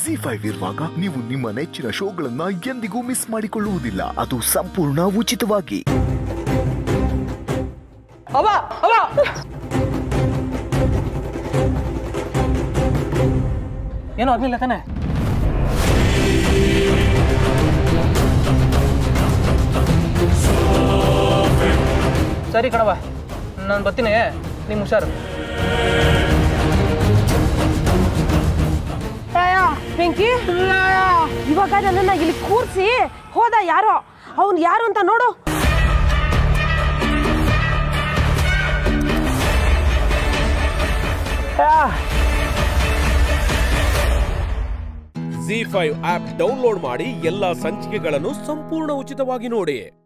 G five ಇರುವಾಗ ನೀವು ನಿಮ್ಮ ನೆಚ್ಚಿನ ಶೋಗಳನ್ನ ಎಂದಿಗೂ ಮಿಸ್ ಮಾಡಿಕೊಳ್ಳುವುದಿಲ್ಲ ಅದು ಸಂಪೂರ್ಣ ಉಚಿತವಾಗಿ ಅವ ಅವ ಏನೋ ಆಗ್ಲಿಲ್ಲ ತಾನೆ ಸರಿ ಕಣವ ನಾನು ಬರ್ತೀನಿ ನಿಮ್ಮ ಹುಷಾರು ಬೆಂಕಿ ಇವಾಗ ನನ್ನನ್ನ ಇಲ್ಲಿ ಕೂರ್ಸಿ ಹೋದ ಯಾರೋ ಅವ್ನು ಯಾರು ಅಂತ ನೋಡು ಜಿ ಫೈವ್ ಆಪ್ ಡೌನ್ಲೋಡ್ ಮಾಡಿ ಎಲ್ಲಾ ಸಂಚಿಕೆಗಳನ್ನು ಸಂಪೂರ್ಣ ಉಚಿತವಾಗಿ ನೋಡಿ